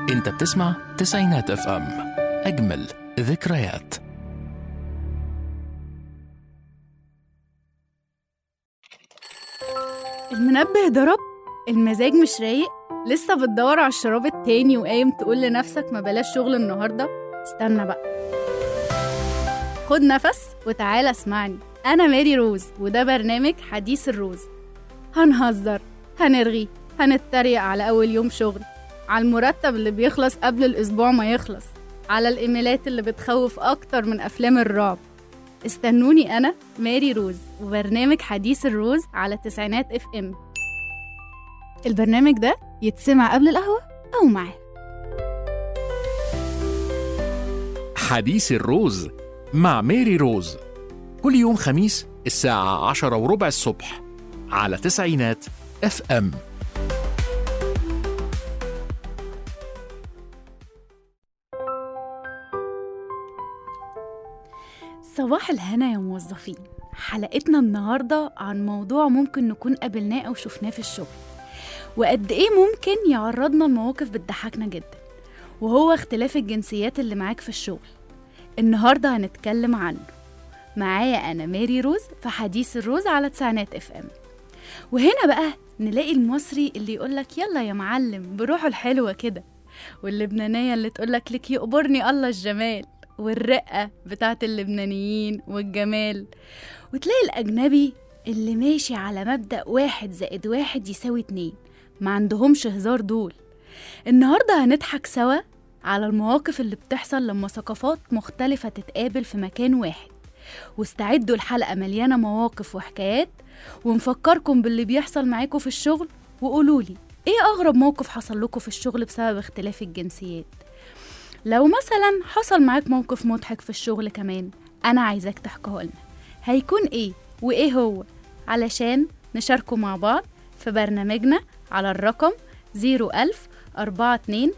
انت بتسمع تسعينات اف ام اجمل ذكريات المنبه ضرب المزاج مش رايق لسه بتدور على الشراب التاني وقايم تقول لنفسك ما بلاش شغل النهارده استنى بقى خد نفس وتعالى اسمعني انا ماري روز وده برنامج حديث الروز هنهزر هنرغي هنتريق على اول يوم شغل على المرتب اللي بيخلص قبل الاسبوع ما يخلص على الايميلات اللي بتخوف اكتر من افلام الرعب استنوني انا ماري روز وبرنامج حديث الروز على تسعينات اف ام البرنامج ده يتسمع قبل القهوة أو معاه حديث الروز مع ميري روز كل يوم خميس الساعة عشرة وربع الصبح على تسعينات اف ام صباح الهنا يا موظفين حلقتنا النهاردة عن موضوع ممكن نكون قابلناه أو شفناه في الشغل وقد إيه ممكن يعرضنا لمواقف بتضحكنا جدا وهو اختلاف الجنسيات اللي معاك في الشغل النهاردة هنتكلم عنه معايا أنا ماري روز في حديث الروز على تسعينات اف ام وهنا بقى نلاقي المصري اللي يقولك يلا يا معلم بروحه الحلوة كده واللبنانية اللي تقولك لك يقبرني الله الجمال والرقة بتاعت اللبنانيين والجمال وتلاقي الأجنبي اللي ماشي على مبدأ واحد زائد واحد يساوي اتنين ما عندهمش هزار دول النهاردة هنضحك سوا على المواقف اللي بتحصل لما ثقافات مختلفة تتقابل في مكان واحد واستعدوا الحلقة مليانة مواقف وحكايات ونفكركم باللي بيحصل معاكم في الشغل وقولولي ايه أغرب موقف حصل لكم في الشغل بسبب اختلاف الجنسيات لو مثلا حصل معاك موقف مضحك في الشغل كمان أنا عايزاك تحكيه لنا هيكون ايه وايه هو علشان نشاركه مع بعض في برنامجنا على الرقم 01000 42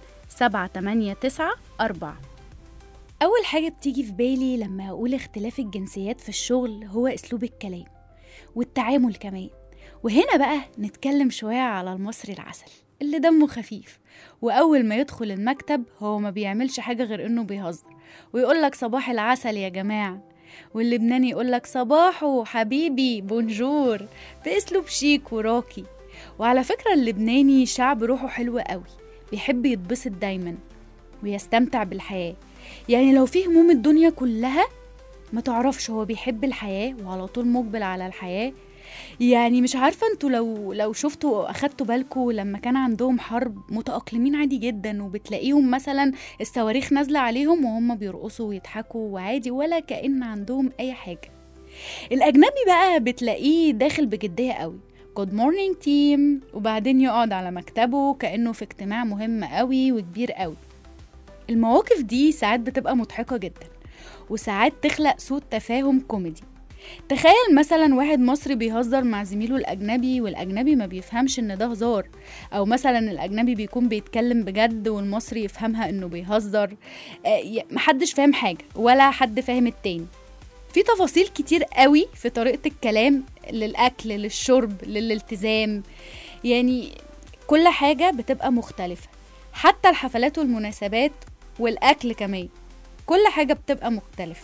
789 4 أول حاجة بتيجي في بالي لما أقول اختلاف الجنسيات في الشغل هو أسلوب الكلام والتعامل كمان وهنا بقى نتكلم شوية على المصري العسل اللي دمه خفيف وأول ما يدخل المكتب هو ما بيعملش حاجة غير إنه بيهزر ويقولك صباح العسل يا جماعة واللبناني يقولك صباحو حبيبي بونجور بأسلوب شيك وراقي وعلى فكرة اللبناني شعب روحه حلوة قوي بيحب يتبسط دايما ويستمتع بالحياة يعني لو فيه هموم الدنيا كلها ما تعرفش هو بيحب الحياة وعلى طول مقبل على الحياة يعني مش عارفة انتوا لو لو شفتوا أو أخدتوا بالكوا لما كان عندهم حرب متأقلمين عادي جدا وبتلاقيهم مثلا الصواريخ نازلة عليهم وهم بيرقصوا ويضحكوا وعادي ولا كأن عندهم أي حاجة الأجنبي بقى بتلاقيه داخل بجدية قوي جود مورنينج تيم وبعدين يقعد على مكتبه كأنه في اجتماع مهم قوي وكبير قوي المواقف دي ساعات بتبقى مضحكة جدا وساعات تخلق سوء تفاهم كوميدي تخيل مثلا واحد مصري بيهزر مع زميله الأجنبي والأجنبي ما بيفهمش إن ده هزار أو مثلا الأجنبي بيكون بيتكلم بجد والمصري يفهمها إنه بيهزر آه، ي- محدش فاهم حاجة ولا حد فاهم التاني في تفاصيل كتير قوي في طريقة الكلام للأكل للشرب للالتزام يعني كل حاجة بتبقى مختلفة حتى الحفلات والمناسبات والأكل كمان كل حاجة بتبقى مختلفة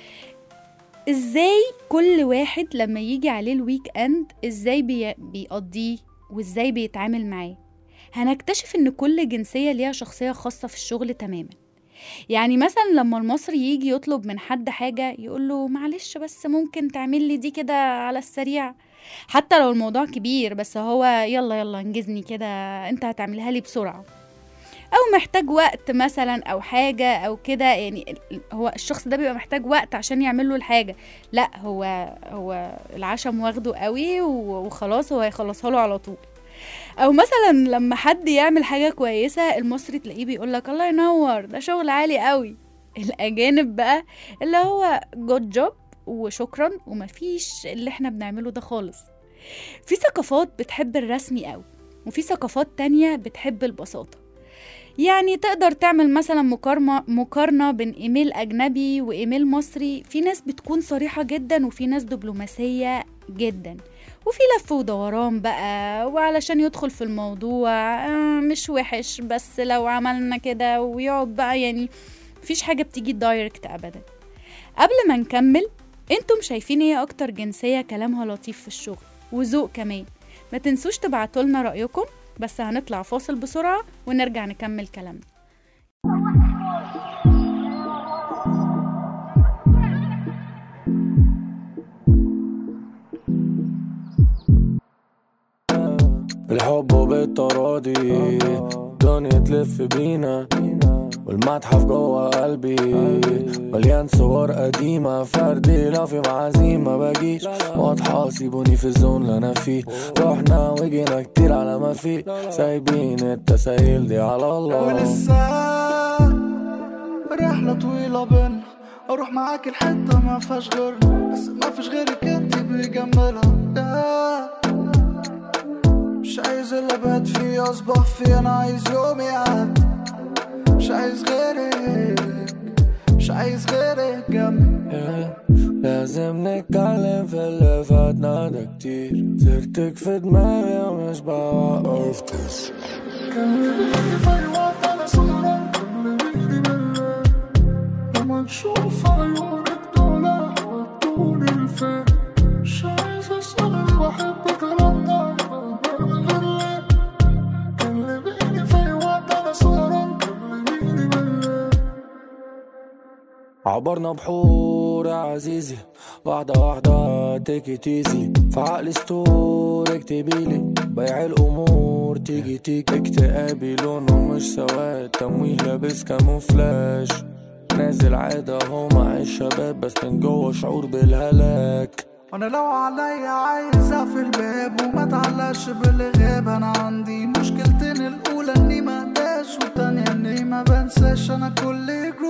ازاي كل واحد لما يجي عليه الويك اند ازاي بي... بيقضيه وازاي بيتعامل معاه هنكتشف ان كل جنسية ليها شخصية خاصة في الشغل تماما يعني مثلا لما المصري يجي يطلب من حد حاجة يقول له معلش بس ممكن تعمل لي دي كده على السريع حتى لو الموضوع كبير بس هو يلا يلا انجزني كده انت هتعملها لي بسرعة او محتاج وقت مثلا او حاجة او كده يعني ال- هو الشخص ده بيبقى محتاج وقت عشان يعمل له الحاجة لا هو هو العشم واخده قوي و- وخلاص هو هيخلصها له على طول او مثلا لما حد يعمل حاجة كويسة المصري تلاقيه بيقول لك الله ينور ده شغل عالي قوي الاجانب بقى اللي هو جود جوب وشكرا ومفيش اللي احنا بنعمله ده خالص في ثقافات بتحب الرسمي قوي وفي ثقافات تانية بتحب البساطة يعني تقدر تعمل مثلا مقارنة مقارنة بين ايميل اجنبي وايميل مصري في ناس بتكون صريحة جدا وفي ناس دبلوماسية جدا وفي لف ودوران بقى وعلشان يدخل في الموضوع آه، مش وحش بس لو عملنا كده ويقعد بقى يعني مفيش حاجة بتيجي دايركت أبدا قبل ما نكمل انتم شايفين ايه اكتر جنسية كلامها لطيف في الشغل وذوق كمان ما تنسوش تبعتولنا رأيكم بس هنطلع فاصل بسرعة ونرجع نكمل كلامنا الحب بالتراضي الدنيا تلف بينا والمتحف جوه قلبي مليان صور قديمة فردي لا في معازيم ما بجيش واضحة سيبوني في الزون اللي انا فيه رحنا وجينا كتير على ما فيه سايبين التساهيل دي على الله ولسه رحلة طويلة بينا اروح معاك الحتة ما فيهاش غيرنا بس ما فيش غيرك انت بيجملها يا. مش عايز اللي بات فيه اصبح فيه انا عايز يومي يعدي مش عايز غيرك مش عايز غيرك جنبي Yeah. لازم نتكلم في اللي فاتنا ده كتير سيرتك في دماغي ومش بوقف كلمني في أي وقت أنا سهران كلميني بالليل لما نشوف عيونك دول ودوني لفين مش عايز أسأل بحبك لما يبقى من غير ليه كلميني في أي وقت أنا سهران كلميني بالليل عبرنا بحور يا عزيزي واحدة واحدة تيكي تيزي في عقل ستور اكتبيلي بيع الأمور تيجي تيجي اكتئابي لونه مش سواد تمويه لابس كاموفلاج نازل عادة اهو مع الشباب بس من جوه شعور بالهلاك وانا لو عليا عايز اقفل الباب وما تعلقش بالغياب انا عندي مشكلتين الاولى اني ما اهداش والتانية اني ما بنساش انا كل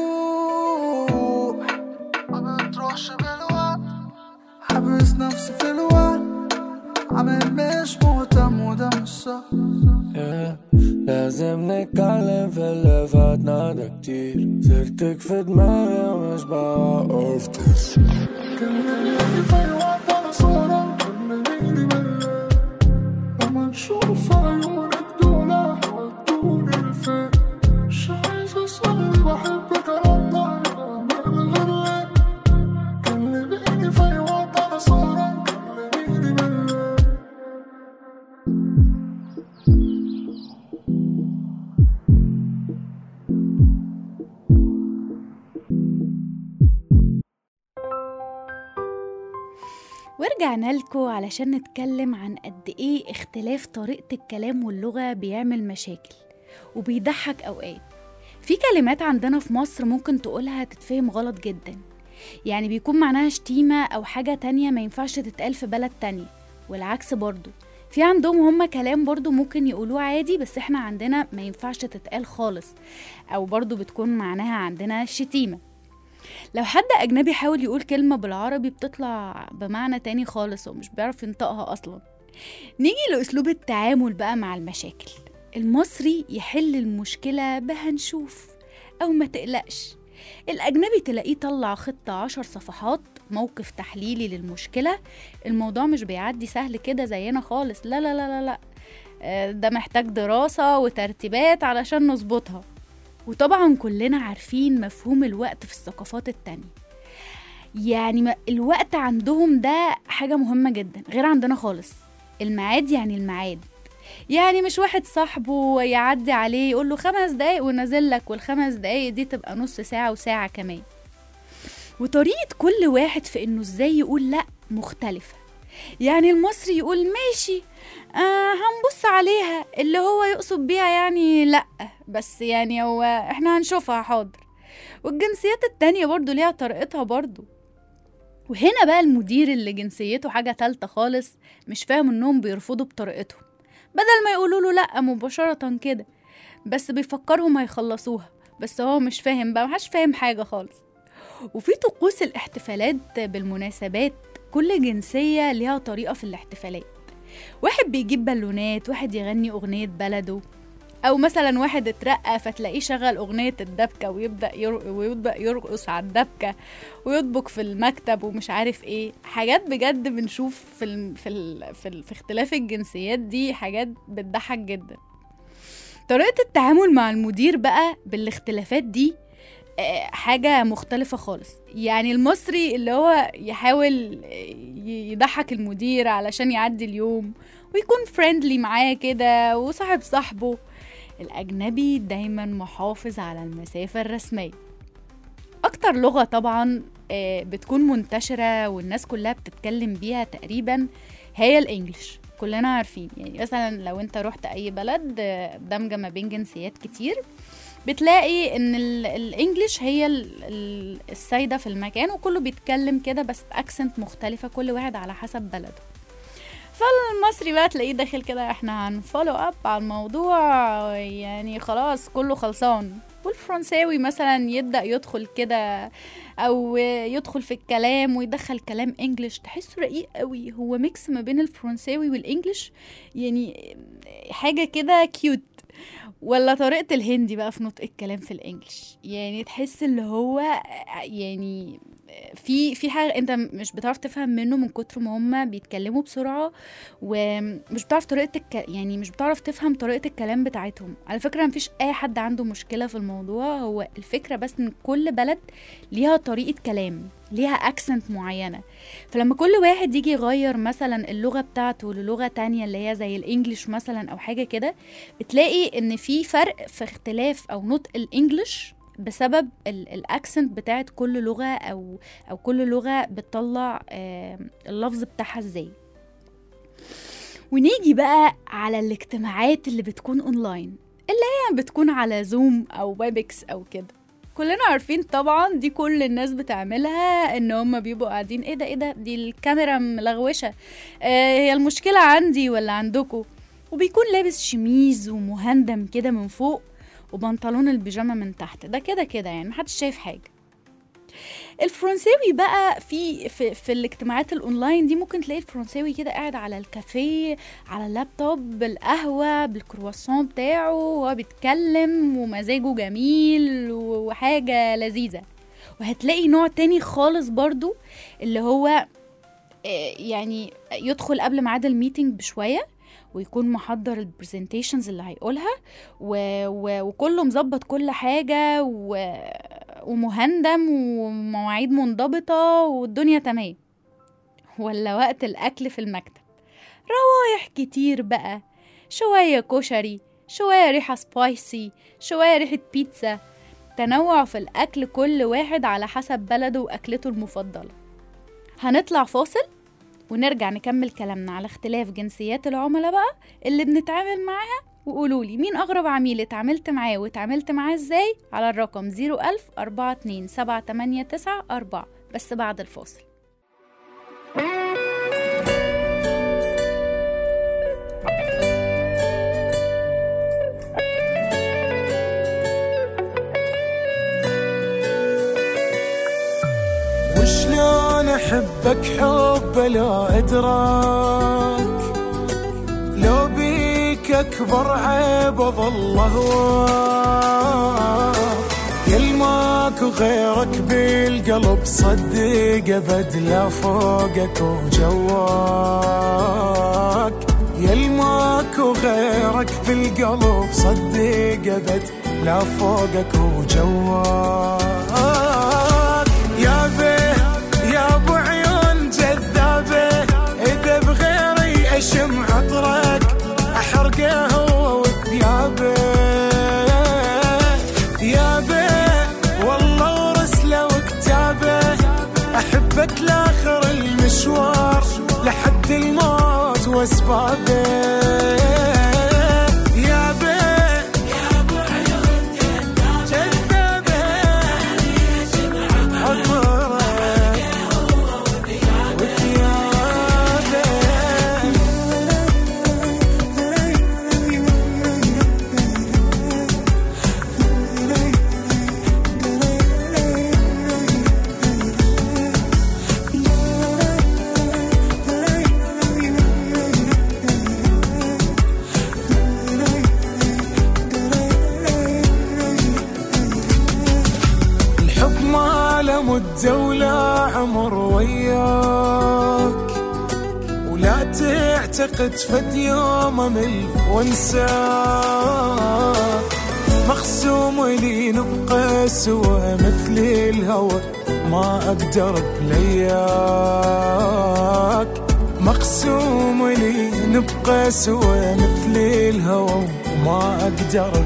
جروح ما بتروحش بالوقت حابس نفسي في الوقت عامل مش مهتم وده مش صح Yeah. لازم نتكلم في اللي فاتنا ده كتير سيرتك في دماغي ومش بوقف كلميني في أي وقت أنا سهران كلميني بالليل لما نشوف عيونك دول ودوني لفين مش عايز أسأل بحبك لما يبقى من غير ليه كلميني في أي وقت أنا سهران كلميني بالليل ورجعنا لكم علشان نتكلم عن قد ايه اختلاف طريقة الكلام واللغة بيعمل مشاكل وبيضحك اوقات في كلمات عندنا في مصر ممكن تقولها تتفهم غلط جدا يعني بيكون معناها شتيمة او حاجة تانية ما ينفعش تتقال في بلد تانية والعكس برضو في عندهم هما كلام برضو ممكن يقولوه عادي بس احنا عندنا ما ينفعش تتقال خالص او برضو بتكون معناها عندنا شتيمة لو حد أجنبي حاول يقول كلمة بالعربي بتطلع بمعنى تاني خالص ومش بيعرف ينطقها أصلا نيجي لأسلوب التعامل بقى مع المشاكل المصري يحل المشكلة بهنشوف أو ما تقلقش الأجنبي تلاقيه طلع خطة عشر صفحات موقف تحليلي للمشكلة الموضوع مش بيعدي سهل كده زينا خالص لا لا لا لا لا آه، ده محتاج دراسة وترتيبات علشان نظبطها وطبعا كلنا عارفين مفهوم الوقت في الثقافات التانية يعني ما- الوقت عندهم ده حاجة مهمة جدا غير عندنا خالص الميعاد يعني الميعاد يعني مش واحد صاحبه يعدي عليه يقول له خمس دقايق ونازل لك والخمس دقايق دي تبقى نص ساعة وساعة كمان وطريقة كل واحد في انه ازاي يقول لا مختلفة يعني المصري يقول ماشي آه هنبص عليها اللي هو يقصد بيها يعني لا بس يعني هو احنا هنشوفها حاضر والجنسيات التانية برضو ليها طريقتها برضو وهنا بقى المدير اللي جنسيته حاجة تالتة خالص مش فاهم انهم بيرفضوا بطريقتهم بدل ما يقولوا له لا مباشرة كده بس بيفكرهم هيخلصوها بس هو مش فاهم بقى محدش فاهم حاجة خالص وفي طقوس الاحتفالات بالمناسبات كل جنسية ليها طريقة في الاحتفالات واحد بيجيب بالونات واحد يغني أغنية بلده او مثلا واحد اترقى فتلاقيه شغل اغنيه الدبكه ويبدا ير... ويبدا يرقص على الدبكه ويطبخ في المكتب ومش عارف ايه حاجات بجد بنشوف في ال... في ال... في, ال... في اختلاف الجنسيات دي حاجات بتضحك جدا طريقه التعامل مع المدير بقى بالاختلافات دي آه، حاجة مختلفة خالص يعني المصري اللي هو يحاول ي- يضحك المدير علشان يعدي اليوم ويكون فريندلي معاه كده وصاحب صاحبه الأجنبي دايما محافظ على المسافة الرسمية أكتر لغة طبعا آه، بتكون منتشرة والناس كلها بتتكلم بيها تقريبا هي الإنجليش كلنا عارفين يعني مثلا لو انت رحت أي بلد آه، دمجة ما بين جنسيات كتير بتلاقي ان ال- الانجليش هي ال- ال- السايده في المكان وكله بيتكلم كده بس باكسنت مختلفه كل واحد على حسب بلده فالمصري بقى تلاقيه داخل كده احنا هنفولو اب على الموضوع يعني خلاص كله خلصان والفرنساوي مثلا يبدا يدخل كده او يدخل في الكلام ويدخل كلام انجليش تحسه رقيق قوي هو ميكس ما بين الفرنساوي والانجليش يعني حاجه كده كيوت ولا طريقة الهندي بقى في نطق الكلام في الانجليش يعني تحس اللي هو يعني في في حاجة انت مش بتعرف تفهم منه من كتر ما هما بيتكلموا بسرعة ومش بتعرف طريقة الك... يعني مش بتعرف تفهم طريقة الكلام بتاعتهم على فكرة مفيش اي حد عنده مشكلة في الموضوع هو الفكرة بس ان كل بلد ليها طريقة كلام ليها اكسنت معينة فلما كل واحد يجي يغير مثلا اللغة بتاعته للغة تانية اللي هي زي الانجليش مثلا او حاجة كده بتلاقي ان في فرق في اختلاف او نطق الانجليش بسبب الاكسنت بتاعت كل لغه او او كل لغه بتطلع آه، اللفظ بتاعها ازاي ونيجي بقى على الاجتماعات اللي بتكون اونلاين اللي هي بتكون على زوم او ويبكس او كده كلنا عارفين طبعا دي كل الناس بتعملها ان هم بيبقوا قاعدين ايه ده ايه ده دي الكاميرا ملغوشه آه هي المشكله عندي ولا عندكم وبيكون لابس شميز ومهندم كده من فوق وبنطلون البيجامه من تحت ده كده كده يعني محدش شايف حاجه الفرنساوي بقى في في, في الاجتماعات الاونلاين دي ممكن تلاقي الفرنساوي كده قاعد على الكافيه على اللابتوب بالقهوه بالكرواسون بتاعه وهو بيتكلم ومزاجه جميل وحاجه لذيذه وهتلاقي نوع تاني خالص برضو اللي هو آه، يعني يدخل قبل ميعاد الميتنج بشويه ويكون محضر البرزنتيشنز اللي هيقولها و... و... وكله مظبط كل حاجة و... ومهندم ومواعيد منضبطة والدنيا تمام ولا وقت الأكل في المكتب روايح كتير بقى شوية كشري شوية ريحة سبايسي شوية ريحة بيتزا تنوع في الأكل كل واحد على حسب بلده وأكلته المفضلة هنطلع فاصل ونرجع نكمل كلامنا على اختلاف جنسيات العملاء بقى اللي بنتعامل معاها وقولوا لي مين أغرب عميل اتعاملت معاه واتعاملت معاه ازاي على الرقم 01000 42 789 4 بس بعد الفاصل وشلون احبك حب لا ادراك لو بيك اكبر عيب اظل هواك كل ماكو غيرك بالقلب صدق ابد لا فوقك وجواك يا ماكو غيرك بالقلب صدق ابد لا فوقك وجواك يا بيه يا ابو عيون جذابه اذا بغيري اشم عطرك احرقه هو وثيابه يا بيه والله ورسله وكتابه احبك لاخر المشوار لحد الموت واسبابه يا بيه جذابه عطرك دولة عمر وياك ولا تعتقد فد يوم امل وانساك مقسوم لي نبقى سوا مثل الهوى ما اقدر بلياك مقسوم لي نبقى سوا مثل الهوى وما اقدر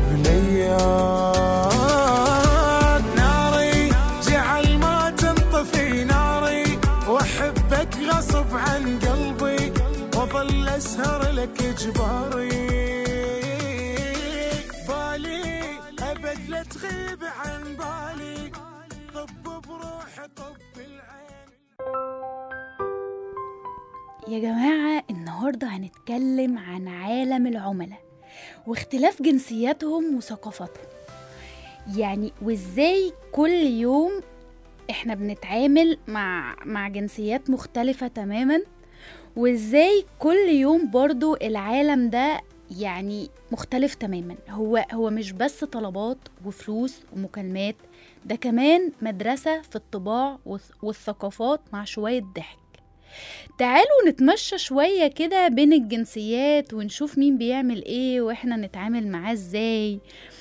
بلياك ناري جعل ما تنطفي ناري واحبك غصب عن قلبي واظل اسهر لك اجباري بالي ابد لا تغيب عن بالي طب بروحي طب العين يا جماعة النهاردة هنتكلم عن عالم العملاء واختلاف جنسياتهم وثقافاتهم يعني وازاي كل يوم احنا بنتعامل مع مع جنسيات مختلفة تماما وازاي كل يوم برضو العالم ده يعني مختلف تماما هو هو مش بس طلبات وفلوس ومكالمات ده كمان مدرسة في الطباع والث- والثقافات مع شوية ضحك تعالوا نتمشى شوية كده بين الجنسيات ونشوف مين بيعمل ايه واحنا نتعامل معاه ازاي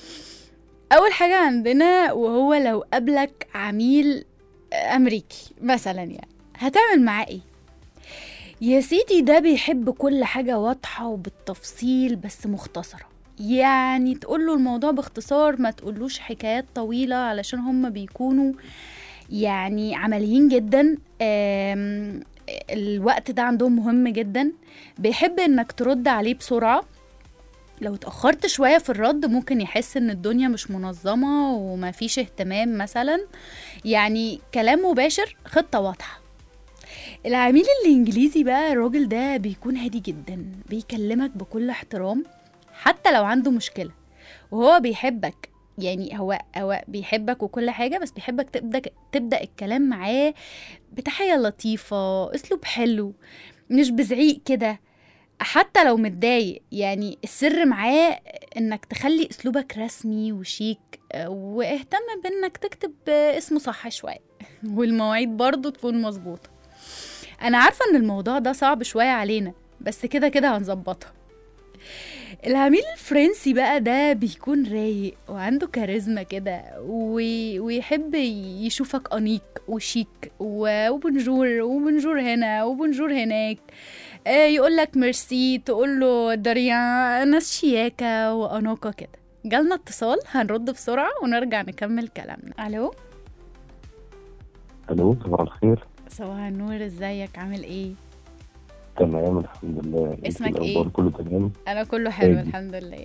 اول حاجة عندنا وهو لو قابلك عميل امريكي مثلا يعني هتعمل معاه ايه يا سيدي ده بيحب كل حاجة واضحة وبالتفصيل بس مختصرة يعني تقوله الموضوع باختصار ما تقولوش حكايات طويلة علشان هم بيكونوا يعني عمليين جدا آم، الوقت ده عندهم مهم جدا بيحب انك ترد عليه بسرعة لو اتأخرت شوية في الرد ممكن يحس ان الدنيا مش منظمة وما فيش اهتمام مثلا يعني كلام مباشر خطة واضحة العميل الانجليزي بقى الراجل ده بيكون هادي جدا بيكلمك بكل احترام حتى لو عنده مشكلة وهو بيحبك يعني هو هو بيحبك وكل حاجة بس بيحبك تبدأ تبدأ الكلام معاه بتحية لطيفة اسلوب حلو مش بزعيق كده حتى لو متضايق يعني السر معاه انك تخلي اسلوبك رسمي وشيك آه، واهتم بانك تكتب آه، اسمه صح شوية والمواعيد برضو تكون مظبوطة انا عارفة ان الموضوع ده صعب شوية علينا بس كده كده هنظبطها العميل الفرنسي بقى ده بيكون رايق وعنده كاريزما كده و- ويحب يشوفك أنيق وشيك و- وبونجور وبونجور هنا وبونجور هناك آه، يقول لك ميرسي تقول له داريان ناس شياكة وأناقة كده جالنا اتصال هنرد بسرعة ونرجع نكمل كلامنا ألو الو صباح الخير صباح النور ازيك عامل ايه تمام الحمد لله انت اسمك الاخبار إيه؟ كله تمام انا كله حلو هادي. الحمد لله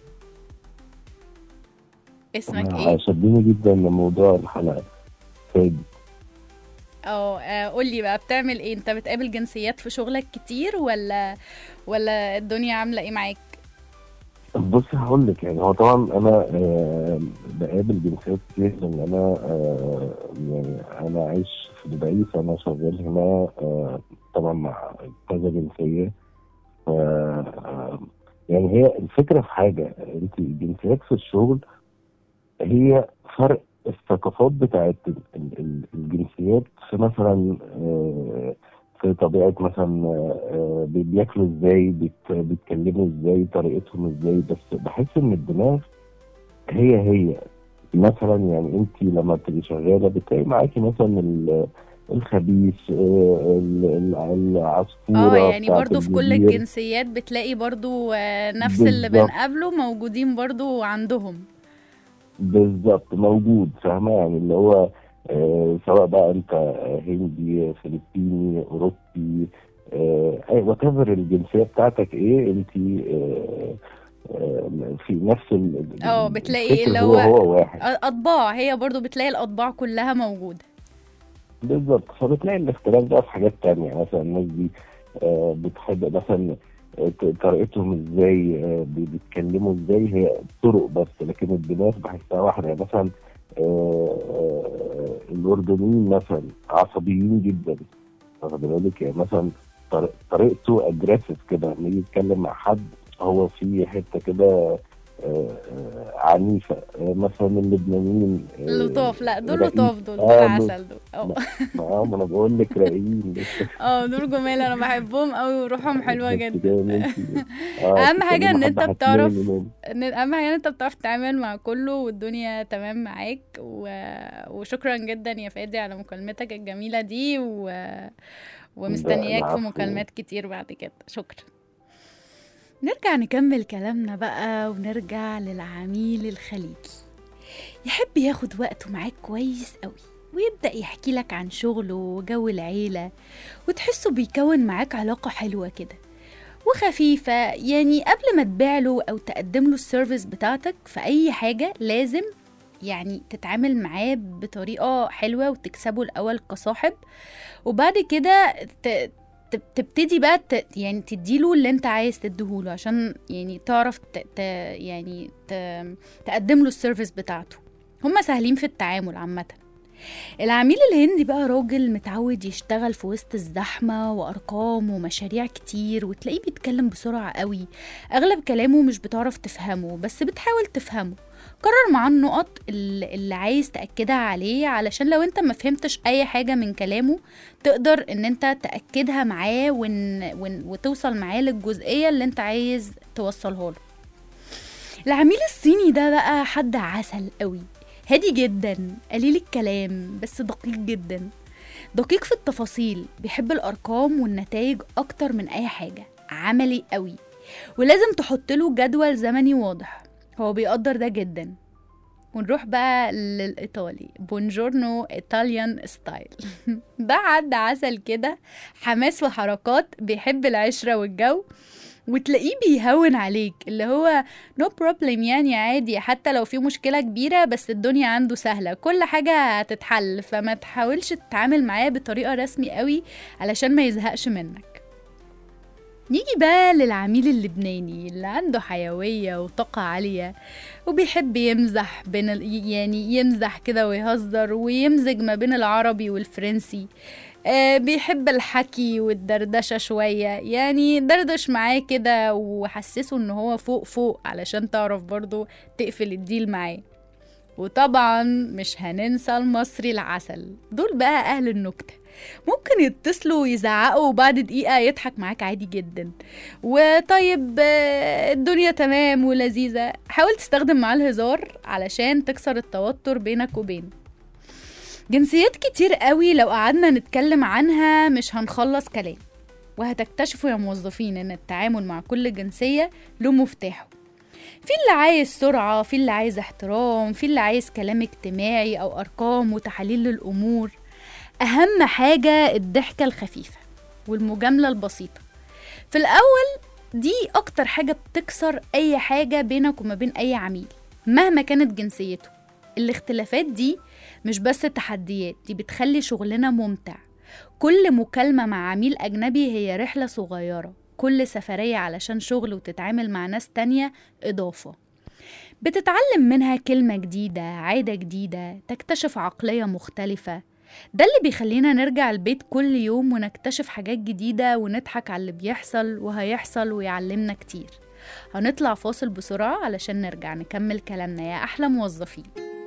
اسمك أنا ايه شدني جدا موضوع الحلقه فادي اه آه، قولي بقى بتعمل ايه انت بتقابل جنسيات في شغلك كتير ولا ولا الدنيا عامله ايه معاك بصي هقول لك يعني هو طبعا انا آه بقابل جنسيات كتير لان انا آه يعني انا عايش في دبي فانا شغال هنا آه طبعا مع كذا جنسيه ف آه، يعني هي الفكره في حاجه انت الجنسيات في الشغل هي فرق الثقافات بتاعت ال- ال- ال- الجنسيات في مثلا آه، في طبيعه مثلا آه، بي- بياكلوا ازاي بيت- بيتكلموا ازاي طريقتهم ازاي بس بحس ان الدماغ هي هي مثلا يعني انت لما بتبقي شغاله بتلاقي معاكي مثلا ال- الخبيث آه، ال- ال- العصفوره اه يعني بتاعت برضو في كل الجزيرة. الجنسيات بتلاقي برضو آه، نفس اللي بالظبط. بنقابله موجودين برضو عندهم بالظبط موجود فاهمه يعني اللي هو آه سواء بقى انت هندي فلبيني اوروبي آه وات ايفر الجنسيه بتاعتك ايه انت آه آه في نفس ال- ال- اه بتلاقي الفكر اللي هو هو هو واحد اطباع هي برضو بتلاقي الاطباع كلها موجوده بالظبط فبتلاقي الاختلاف ده في حاجات تانية مثلا الناس دي آه، بتحب مثلا آه، ط- طريقتهم ازاي آه، بي- بيتكلموا ازاي هي طرق بس لكن الدماغ بحسها واحدة يعني مثلا آه، آه، الأردنيين مثلا عصبيين جدا واخد بالك يعني مثلا طريق- طريقته اجريسيف كده لما يجي يتكلم مع حد هو في حته كده آه، آه، عنيفه آه، مثلا اللبنانيين آه، لطاف لا دول رقيق. لطاف دول دول آه، عسل دول اه اه ما انا بقول لك رايقين اه دول جمال انا بحبهم قوي وروحهم حلوه أنت جدا جاي من- آه، أهم حاجة إن تكلمي أنت حد بتعرف- هتلاقي منهم. ان اهم حاجه ان انت بتعرف تتعامل مع كله والدنيا تمام معاك و... وشكرا جدا يا فادي على مكالمتك الجميله دي و... ومستنياك في العفو. مكالمات كتير بعد كده شكرا نرجع نكمل كلامنا بقى ونرجع للعميل الخليجي يحب ياخد وقته معاك كويس قوي ويبدأ يحكي لك عن شغله وجو العيلة وتحسه بيكون معاك علاقة حلوة كده وخفيفة يعني قبل ما تبيع له أو تقدم له السيرفيس بتاعتك في أي حاجة لازم يعني تتعامل معاه بطريقة حلوة وتكسبه الأول كصاحب وبعد كده ت- ت- تبتدي بقى ت... يعني تديله اللي انت عايز تديهوله عشان يعني تعرف ت... ت... يعني ت... تقدم له السيرفيس بتاعته هما سهلين في التعامل عامة العميل الهندي بقى راجل متعود يشتغل في وسط الزحمة وأرقام ومشاريع كتير وتلاقيه بيتكلم بسرعة قوي أغلب كلامه مش بتعرف تفهمه بس بتحاول تفهمه قرر معاه النقط اللي اللي عايز تأكدها عليه علشان لو انت ما فهمتش أي حاجة من كلامه تقدر ان انت تأكدها معاه ون... ون... وتوصل معاه للجزئية اللي انت عايز توصلها له العميل الصيني ده بقى حد عسل قوي هادي جدا قليل الكلام بس دقيق جدا دقيق في التفاصيل بيحب الأرقام والنتائج أكتر من أي حاجة عملي قوي ولازم تحط له جدول زمني واضح هو بيقدر ده جدا ونروح بقى للإيطالي بونجورنو إيطاليان ستايل ده حد عسل كده حماس وحركات بيحب العشرة والجو وتلاقيه بيهون عليك اللي هو نو no بروبلم يعني عادي حتى لو في مشكلة كبيرة بس الدنيا عنده سهلة كل حاجة هتتحل فما تحاولش تتعامل معاه بطريقة رسمي قوي علشان ما يزهقش منك نيجي بقى للعميل اللبناني اللي عنده حيوية وطاقة عالية وبيحب يمزح بين ال... يعني يمزح كده ويهزر ويمزج ما بين العربي والفرنسي آه بيحب الحكي والدردشة شوية يعني دردش معاه كده وحسسه ان هو فوق فوق علشان تعرف برضو تقفل الديل معاه وطبعا مش هننسى المصري العسل دول بقى اهل النكته ممكن يتصلوا ويزعقوا وبعد دقيقة يضحك معاك عادي جدا وطيب آه، الدنيا تمام ولذيذة حاول تستخدم معاه الهزار علشان تكسر التوتر بينك وبينه جنسيات كتير قوي لو قعدنا نتكلم عنها مش هنخلص كلام وهتكتشفوا يا موظفين ان التعامل مع كل جنسية له مفتاحه في اللي عايز سرعة في اللي عايز احترام في اللي عايز كلام اجتماعي او ارقام وتحاليل للامور اهم حاجة الضحكة الخفيفة والمجاملة البسيطة في الاول دي اكتر حاجة بتكسر اي حاجة بينك وما بين اي عميل مهما كانت جنسيته الاختلافات دي مش بس تحديات دي بتخلي شغلنا ممتع كل مكالمة مع عميل أجنبي هي رحلة صغيرة كل سفرية علشان شغل وتتعامل مع ناس تانية إضافة بتتعلم منها كلمة جديدة عادة جديدة تكتشف عقلية مختلفة ده اللي بيخلينا نرجع البيت كل يوم ونكتشف حاجات جديدة ونضحك على اللي بيحصل وهيحصل ويعلمنا كتير هنطلع فاصل بسرعة علشان نرجع نكمل كلامنا يا أحلى موظفين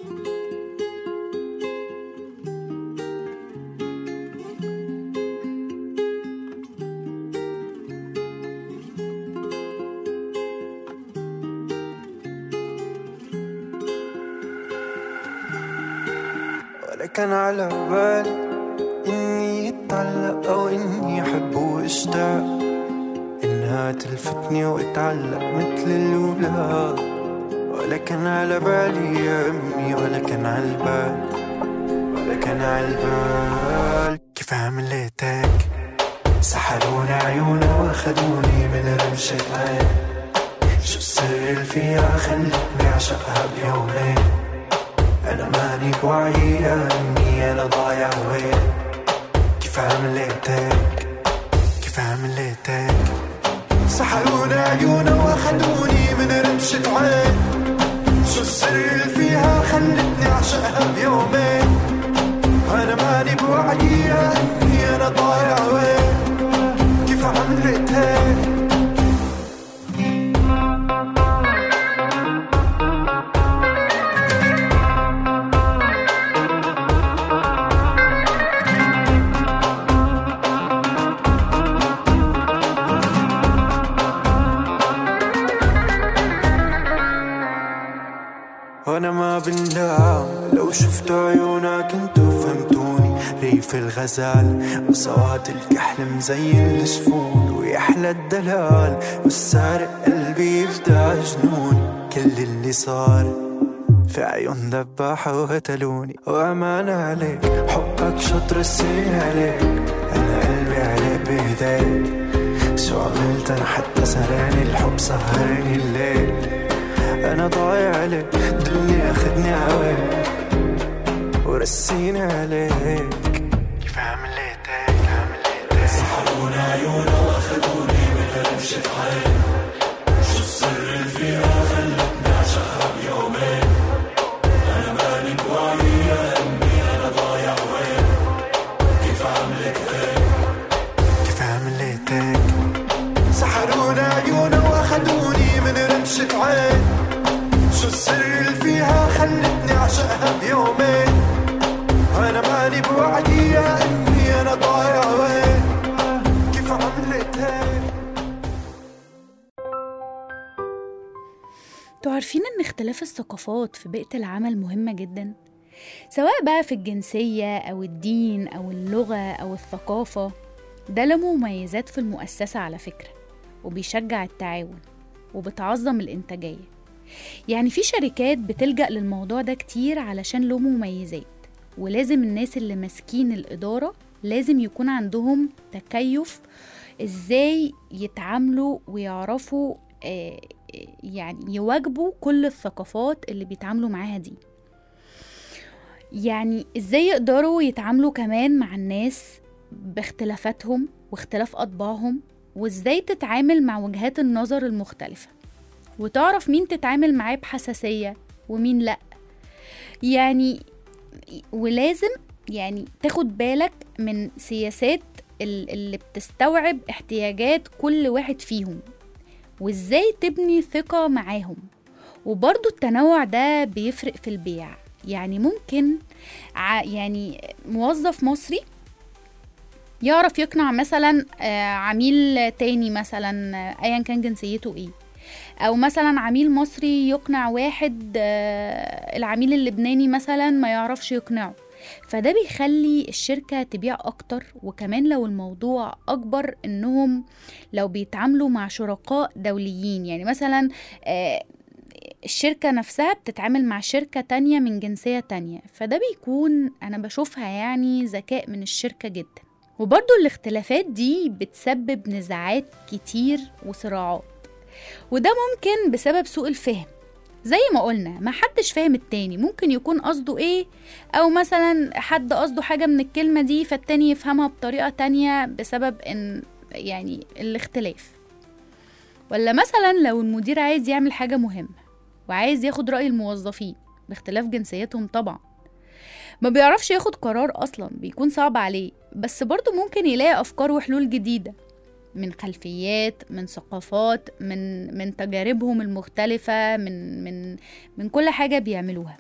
ولا كان على بالي إني أتعلق أو إني أحب وأشتاق إنها تلفتني وأتعلق مثل الأولاد ولا كان على بالي يا أمي ولا كان على البال ولا كان على البال كيف عملتك سحروني عيوني واخدوني من رمشة عين شو السر اللي فيها خلتني أعشقها بيومين أنا ماني بوعي يا أمي أنا ضايع وين كيف عملتك كيف عملتك سحروني عيونا واخدوني من رمشة عين شو السر اللي فيها خلتني أعشقها بيومين أنا ماني بوعي يا أمي أنا ضايع وين كيف عملتك وانا ما بندام لو شفت عيونك انتو فهمتوني ريف الغزال وسواد الكحل مزين الجفون ويحلى الدلال والسارق قلبي يفدى جنوني كل اللي صار في عيون دباحة وقتلوني وأمان عليك حبك شطر السنين عليك أنا قلبي عليك بإيديك شو عملت أنا حتى سراني الحب سهرني الليل أنا ضايع عليك دلني أخدني عويك ورسيني عليك كيف عملتك عملتك سحروني عيونه واخدوني من رمشة عين شو السر اللي فيها خلتني أعشقها بيومين أنا مالي بوعي يا أمي أنا ضايع وين كيف عملت هيك كيف عملتك سحرونا عيونه واخدوني من رمشة عين شو السر اللي فيها خلتني اعشقها بيومين انا مالي بوعدي يا امي انا ضايع وين كيف عملت هيك انتوا عارفين ان اختلاف الثقافات في بيئة العمل مهمة جدا سواء بقى في الجنسية أو الدين أو اللغة أو الثقافة ده له مميزات في المؤسسة على فكرة وبيشجع التعاون وبتعظم الإنتاجية يعني في شركات بتلجأ للموضوع ده كتير علشان له مميزات ولازم الناس اللي ماسكين الإدارة لازم يكون عندهم تكيف ازاي يتعاملوا ويعرفوا آه، يعني يواجبوا كل الثقافات اللي بيتعاملوا معاها دي يعني ازاي يقدروا يتعاملوا كمان مع الناس باختلافاتهم واختلاف أطباعهم وازاي تتعامل مع وجهات النظر المختلفة وتعرف مين تتعامل معاه بحساسية ومين لأ يعني ولازم يعني تاخد بالك من سياسات ال- اللي بتستوعب احتياجات كل واحد فيهم وازاي تبني ثقة معاهم وبرضو التنوع ده بيفرق في البيع يعني ممكن ع- يعني موظف مصري يعرف يقنع مثلا آه، عميل تاني مثلا آه، ايا كان جنسيته ايه او مثلا عميل مصري يقنع واحد آه، العميل اللبناني مثلا ما يعرفش يقنعه فده بيخلي الشركة تبيع أكتر وكمان لو الموضوع أكبر إنهم لو بيتعاملوا مع شركاء دوليين يعني مثلا آه، الشركة نفسها بتتعامل مع شركة تانية من جنسية تانية فده بيكون أنا بشوفها يعني ذكاء من الشركة جدا وبرضو الاختلافات دي بتسبب نزاعات كتير وصراعات وده ممكن بسبب سوء الفهم زي ما قلنا ما حدش فاهم التاني ممكن يكون قصده ايه او مثلا حد قصده حاجة من الكلمة دي فالتاني يفهمها بطريقة تانية بسبب ان يعني الاختلاف ولا مثلا لو المدير عايز يعمل حاجة مهمة وعايز ياخد رأي الموظفين باختلاف جنسيتهم طبعا ما بيعرفش ياخد قرار أصلا بيكون صعب عليه بس برضه ممكن يلاقي أفكار وحلول جديدة من خلفيات من ثقافات من من تجاربهم المختلفة من من من كل حاجة بيعملوها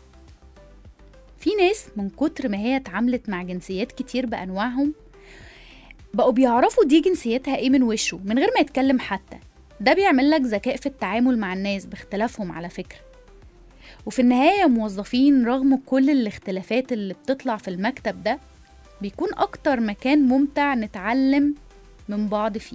في ناس من كتر ما هي اتعاملت مع جنسيات كتير بأنواعهم بقوا بيعرفوا دي جنسيتها ايه من وشه من غير ما يتكلم حتى ده بيعمل لك ذكاء في التعامل مع الناس باختلافهم على فكرة وفي النهاية يا موظفين رغم كل الاختلافات اللي بتطلع في المكتب ده بيكون أكتر مكان ممتع نتعلم من بعض فيه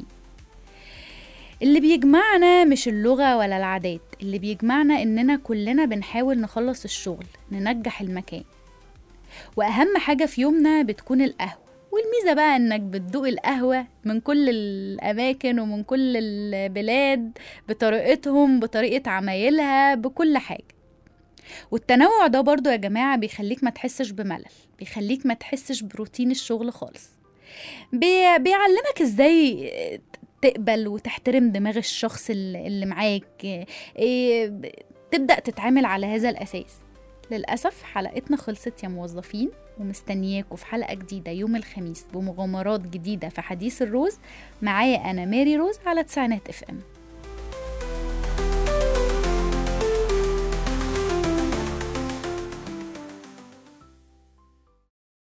اللي بيجمعنا مش اللغة ولا العادات اللي بيجمعنا إننا كلنا بنحاول نخلص الشغل ننجح المكان وأهم حاجة في يومنا بتكون القهوة والميزة بقى إنك بتدوق القهوة من كل الأماكن ومن كل البلاد بطريقتهم بطريقة عمايلها بكل حاجة والتنوع ده برضو يا جماعة بيخليك ما تحسش بملل بيخليك ما تحسش بروتين الشغل خالص بي... بيعلمك ازاي تقبل وتحترم دماغ الشخص اللي اللي معاك إيه، ب- تبدأ تتعامل على هذا الأساس للأسف حلقتنا خلصت يا موظفين ومستنياكوا في حلقة جديدة يوم الخميس بمغامرات جديدة في حديث الروز معايا أنا ماري روز على تسعينات اف ام